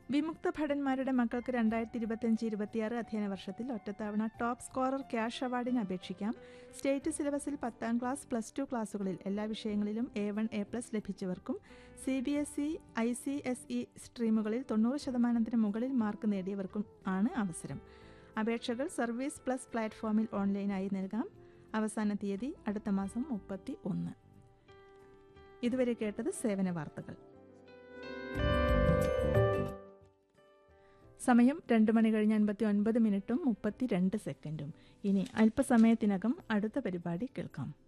വിമുക്ത ഭടന്മാരുടെ മക്കൾക്ക് രണ്ടായിരത്തി ഇരുപത്തിയഞ്ച് ഇരുപത്തിയാറ് അധ്യയന വർഷത്തിൽ ഒറ്റത്തവണ ടോപ്പ് സ്കോറർ ക്യാഷ് അവാർഡിന് അപേക്ഷിക്കാം സ്റ്റേറ്റ് സിലബസിൽ പത്താം ക്ലാസ് പ്ലസ് ടു ക്ലാസുകളിൽ എല്ലാ വിഷയങ്ങളിലും എ വൺ എ പ്ലസ് ലഭിച്ചവർക്കും C B S E I C S E സ്ട്രീമുകളിൽ തൊണ്ണൂറ് ശതമാനത്തിന് മുകളിൽ മാർക്ക് നേടിയവർക്കും ആണ് അവസരം അപേക്ഷകൾ സർവീസ് പ്ലസ് പ്ലാറ്റ്ഫോമിൽ ഓൺലൈനായി നൽകാം അവസാന തീയതി അടുത്ത മാസം മുപ്പത്തി ഒന്ന് ഇതുവരെ കേട്ടത് സേവന വാർത്തകൾ സമയം രണ്ട് മണി കഴിഞ്ഞ് അൻപത്തി ഒൻപത് മിനിറ്റും മുപ്പത്തി രണ്ട് സെക്കൻഡും ഇനി അല്പസമയത്തിനകം അടുത്ത പരിപാടി കേൾക്കാം